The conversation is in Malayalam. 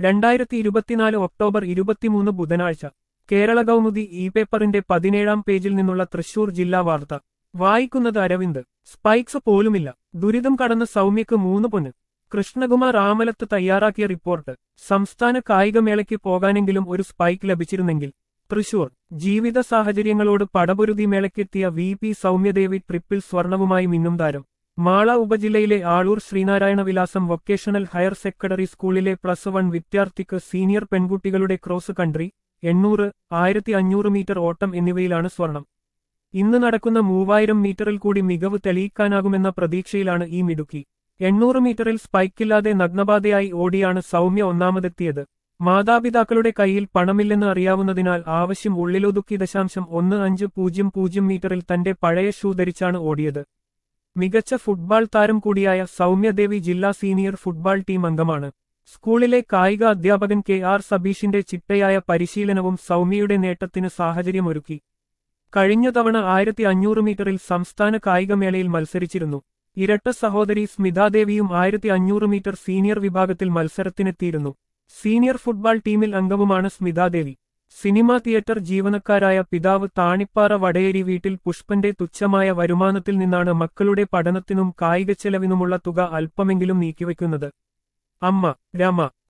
രണ്ടായിരത്തി ഇരുപത്തിനാല് ഒക്ടോബർ ഇരുപത്തിമൂന്ന് ബുധനാഴ്ച കേരള കൗമുദി ഇ പേപ്പറിന്റെ പതിനേഴാം പേജിൽ നിന്നുള്ള തൃശൂർ ജില്ലാ വാർത്ത വായിക്കുന്നത് അരവിന്ദ് സ്പൈക്സ് പോലുമില്ല ദുരിതം കടന്ന് സൗമ്യക്ക് മൂന്ന് പൊന്ന് കൃഷ്ണകുമാർ ആമലത്ത് തയ്യാറാക്കിയ റിപ്പോർട്ട് സംസ്ഥാന കായികമേളയ്ക്ക് പോകാനെങ്കിലും ഒരു സ്പൈക്ക് ലഭിച്ചിരുന്നെങ്കിൽ തൃശൂർ ജീവിത സാഹചര്യങ്ങളോട് പടപൊരുതി മേളയ്ക്കെത്തിയ വി പി സൗമ്യദേവി ട്രിപ്പിൾ സ്വർണവുമായി മിന്നും താരം മാള ഉപജില്ലയിലെ Aloor Sreenarayana Vilasam vocational higher secondary സ്കൂളിലെ പ്ലസ് വൺ വിദ്യാർത്ഥിക്ക് സീനിയർ പെൺകുട്ടികളുടെ ക്രോസ് കൺട്രി എണ്ണൂറ് ആയിരത്തി അഞ്ഞൂറ് മീറ്റർ ഓട്ടം എന്നിവയിലാണ് സ്വർണം ഇന്ന് നടക്കുന്ന മൂവായിരം മീറ്ററിൽ കൂടി മികവ് തെളിയിക്കാനാകുമെന്ന പ്രതീക്ഷയിലാണ് ഈ മിടുക്കി എണ്ണൂറ് മീറ്ററിൽ സ്പൈക്കില്ലാതെ നഗ്നബാധയായി ഓടിയാണ് സൗമ്യ ഒന്നാമതെത്തിയത് മാതാപിതാക്കളുടെ കയ്യിൽ പണമില്ലെന്ന് അറിയാവുന്നതിനാൽ ആവശ്യം ഉള്ളിലൊതുക്കി ദശാംശം ഒന്ന് അഞ്ച് പൂജ്യം പൂജ്യം മീറ്ററിൽ തന്റെ പഴയ ഷൂ ധരിച്ചാണ് ഓടിയത് മികച്ച ഫുട്ബോൾ താരം കൂടിയായ സൗമ്യദേവി ജില്ലാ സീനിയർ ഫുട്ബോൾ ടീം അംഗമാണ് സ്കൂളിലെ കായിക അധ്യാപകൻ കെ ആർ സബീഷിന്റെ ചിട്ടയായ പരിശീലനവും സൗമ്യയുടെ നേട്ടത്തിന് സാഹചര്യമൊരുക്കി കഴിഞ്ഞ തവണ ആയിരത്തി അഞ്ഞൂറ് മീറ്ററിൽ സംസ്ഥാന കായികമേളയിൽ മത്സരിച്ചിരുന്നു ഇരട്ട സഹോദരി സ്മിതാദേവിയും ആയിരത്തി അഞ്ഞൂറ് മീറ്റർ സീനിയർ വിഭാഗത്തിൽ മത്സരത്തിനെത്തിയിരുന്നു സീനിയർ ഫുട്ബോൾ ടീമിൽ അംഗവുമാണ് സ്മിതാദേവി സിനിമാ തിയേറ്റർ ജീവനക്കാരായ പിതാവ് താണിപ്പാറ വടയേരി വീട്ടിൽ പുഷ്പന്റെ തുച്ഛമായ വരുമാനത്തിൽ നിന്നാണ് മക്കളുടെ പഠനത്തിനും കായിക ചെലവിനുമുള്ള തുക അല്പമെങ്കിലും നീക്കിവെക്കുന്നത് അമ്മ രമ